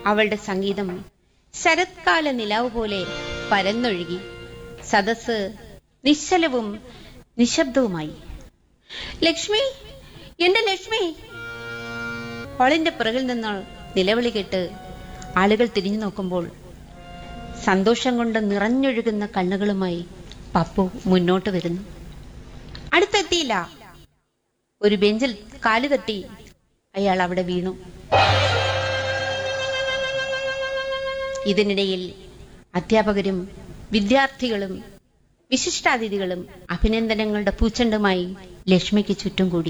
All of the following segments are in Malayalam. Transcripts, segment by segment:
അവളുടെ സംഗീതം ശരത്കാല നിലാവ് പോലെ പരന്നൊഴുകി സദസ് നിശ്ചലവും നിശബ്ദവുമായി ലക്ഷ്മി എന്റെ ലക്ഷ്മി അവളിന്റെ പിറകിൽ നിന്ന് നിലവിളി കേട്ട് ആളുകൾ തിരിഞ്ഞു നോക്കുമ്പോൾ സന്തോഷം കൊണ്ട് നിറഞ്ഞൊഴുകുന്ന കണ്ണുകളുമായി പപ്പു മുന്നോട്ട് വരുന്നു അടുത്തെത്തിയില്ല ഒരു ബെഞ്ചിൽ കാല് തട്ടി അയാൾ അവിടെ വീണു ഇതിനിടയിൽ അധ്യാപകരും വിദ്യാർത്ഥികളും വിശിഷ്ടാതിഥികളും അഭിനന്ദനങ്ങളുടെ പൂച്ചെണ്ടുമായി ലക്ഷ്മിക്ക് ചുറ്റും കൂടി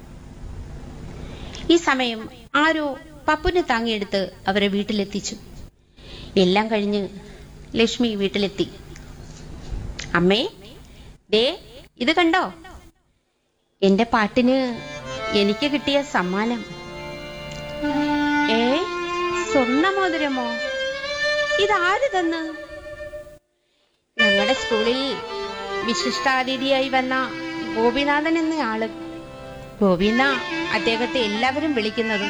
ഈ സമയം ആരോ പപ്പുനെ താങ്ങിയെടുത്ത് അവരെ വീട്ടിലെത്തിച്ചു എല്ലാം കഴിഞ്ഞ് ലക്ഷ്മി വീട്ടിലെത്തി അമ്മേ ദേ ഇത് കണ്ടോ എന്റെ പാട്ടിന് എനിക്ക് കിട്ടിയ സമ്മാനം ഏ സ്വർണ്ണമോതിരമോ ഇതാര് തന്ന് ഞങ്ങളുടെ സ്കൂളിൽ വിശിഷ്ടാതിഥിയായി വന്ന ഗോപിനാഥൻ എന്ന ആള് ഗോപിന്ന അദ്ദേഹത്തെ എല്ലാവരും വിളിക്കുന്നത്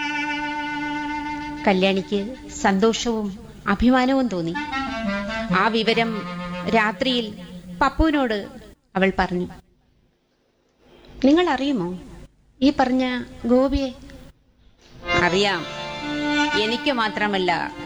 കല്യാണിക്ക് സന്തോഷവും അഭിമാനവും തോന്നി ആ വിവരം രാത്രിയിൽ പപ്പുവിനോട് അവൾ പറഞ്ഞു നിങ്ങൾ അറിയുമോ ഈ പറഞ്ഞ ഗോപിയെ അറിയാം എനിക്ക് മാത്രമല്ല